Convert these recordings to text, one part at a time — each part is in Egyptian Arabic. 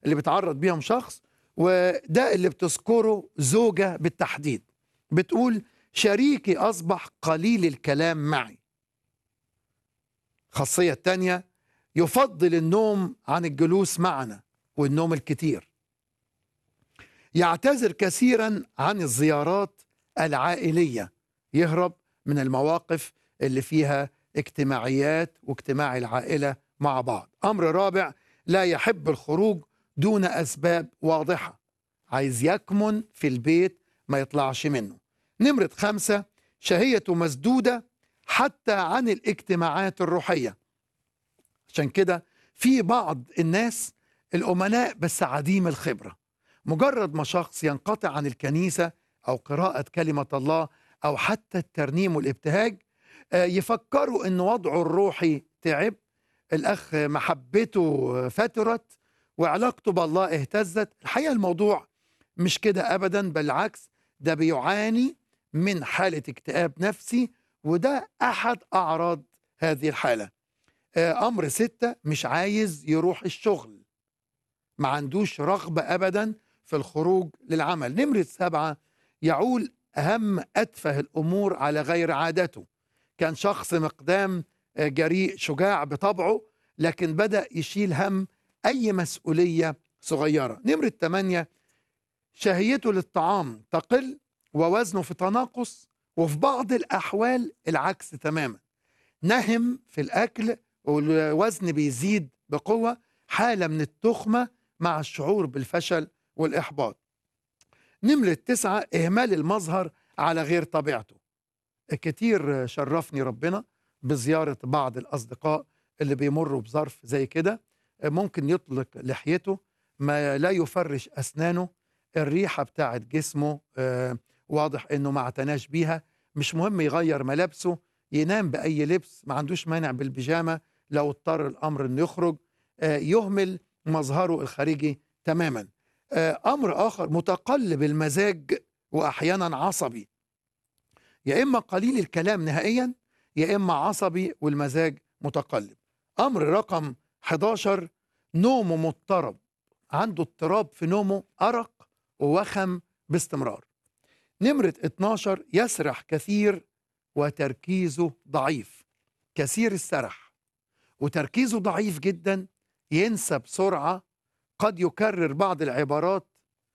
اللي بيتعرض بيهم شخص وده اللي بتذكره زوجة بالتحديد بتقول شريكي أصبح قليل الكلام معي خاصية تانية يفضل النوم عن الجلوس معنا والنوم الكتير يعتذر كثيرا عن الزيارات العائلية يهرب من المواقف اللي فيها اجتماعيات واجتماع العائلة مع بعض أمر رابع لا يحب الخروج دون أسباب واضحة عايز يكمن في البيت ما يطلعش منه نمرة خمسة شهيته مسدودة حتى عن الاجتماعات الروحية عشان كده في بعض الناس الأمناء بس عديم الخبرة مجرد ما شخص ينقطع عن الكنيسة أو قراءة كلمة الله أو حتى الترنيم والابتهاج يفكروا أن وضعه الروحي تعب الأخ محبته فترت وعلاقته بالله اهتزت الحقيقة الموضوع مش كده أبدا بالعكس ده بيعاني من حالة اكتئاب نفسي وده أحد أعراض هذه الحالة أمر ستة مش عايز يروح الشغل ما عندوش رغبة أبدا في الخروج للعمل نمرة سبعة يعول أهم أتفه الأمور على غير عادته كان شخص مقدام جريء شجاع بطبعه لكن بدأ يشيل هم أي مسؤولية صغيرة نمرة ثمانية شهيته للطعام تقل ووزنه في تناقص وفي بعض الأحوال العكس تماما نهم في الأكل والوزن بيزيد بقوة حالة من التخمة مع الشعور بالفشل والإحباط نمرة تسعة إهمال المظهر على غير طبيعته كتير شرفني ربنا بزيارة بعض الأصدقاء اللي بيمروا بظرف زي كده ممكن يطلق لحيته ما لا يفرش أسنانه الريحة بتاعت جسمه آه واضح انه ما اعتناش بيها مش مهم يغير ملابسه ينام بأي لبس ما عندوش مانع بالبيجامة لو اضطر الأمر انه يخرج آه يهمل مظهره الخارجي تماما آه أمر آخر متقلب المزاج وأحيانا عصبي يا إما قليل الكلام نهائيا يا إما عصبي والمزاج متقلب أمر رقم 11 نومه مضطرب عنده اضطراب في نومه أرق ووخم باستمرار نمرة 12 يسرح كثير وتركيزه ضعيف كثير السرح وتركيزه ضعيف جدا ينسى بسرعة قد يكرر بعض العبارات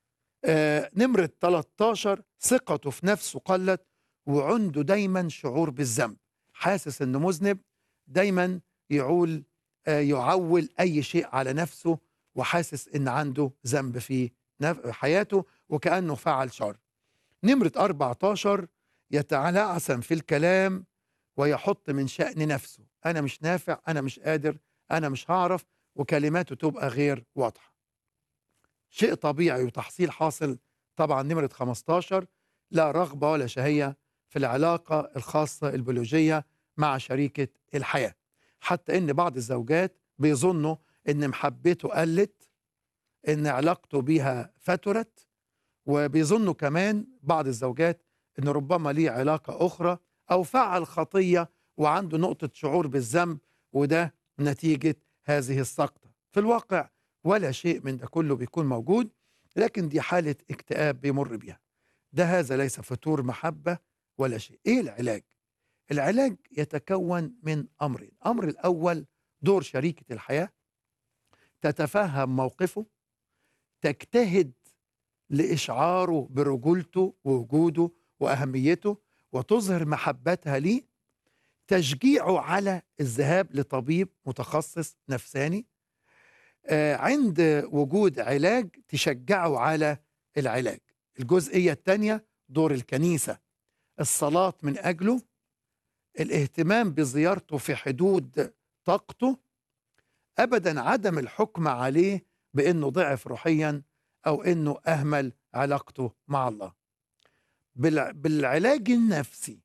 آه نمرة 13 ثقته في نفسه قلت وعنده دايما شعور بالذنب حاسس انه مذنب دايما يعول آه يعول اي شيء على نفسه وحاسس ان عنده ذنب في حياته وكأنه فعل شر نمرة 14 يتلعثم في الكلام ويحط من شأن نفسه أنا مش نافع أنا مش قادر أنا مش هعرف وكلماته تبقى غير واضحة شيء طبيعي وتحصيل حاصل طبعا نمرة 15 لا رغبة ولا شهية في العلاقة الخاصة البيولوجية مع شريكة الحياة حتى إن بعض الزوجات بيظنوا إن محبته قلت إن علاقته بيها فترت وبيظنوا كمان بعض الزوجات ان ربما ليه علاقه اخرى او فعل خطيه وعنده نقطه شعور بالذنب وده نتيجه هذه السقطه في الواقع ولا شيء من ده كله بيكون موجود لكن دي حاله اكتئاب بيمر بيها ده هذا ليس فتور محبه ولا شيء ايه العلاج العلاج يتكون من امرين الامر الاول دور شريكه الحياه تتفهم موقفه تجتهد لإشعاره برجولته ووجوده وأهميته وتظهر محبتها ليه تشجيعه على الذهاب لطبيب متخصص نفساني آه عند وجود علاج تشجعه على العلاج الجزئية الثانية دور الكنيسة الصلاة من أجله الاهتمام بزيارته في حدود طاقته أبدا عدم الحكم عليه بأنه ضعف روحيا أو أنه أهمل علاقته مع الله بالعلاج النفسي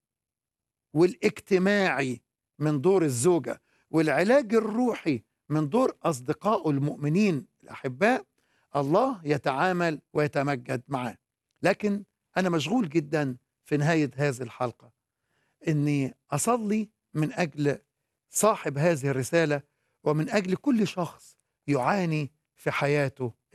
والاجتماعي من دور الزوجة والعلاج الروحي من دور أصدقائه المؤمنين الأحباء الله يتعامل ويتمجد معاه لكن أنا مشغول جدا في نهاية هذه الحلقة أني أصلي من أجل صاحب هذه الرسالة ومن أجل كل شخص يعاني في حياته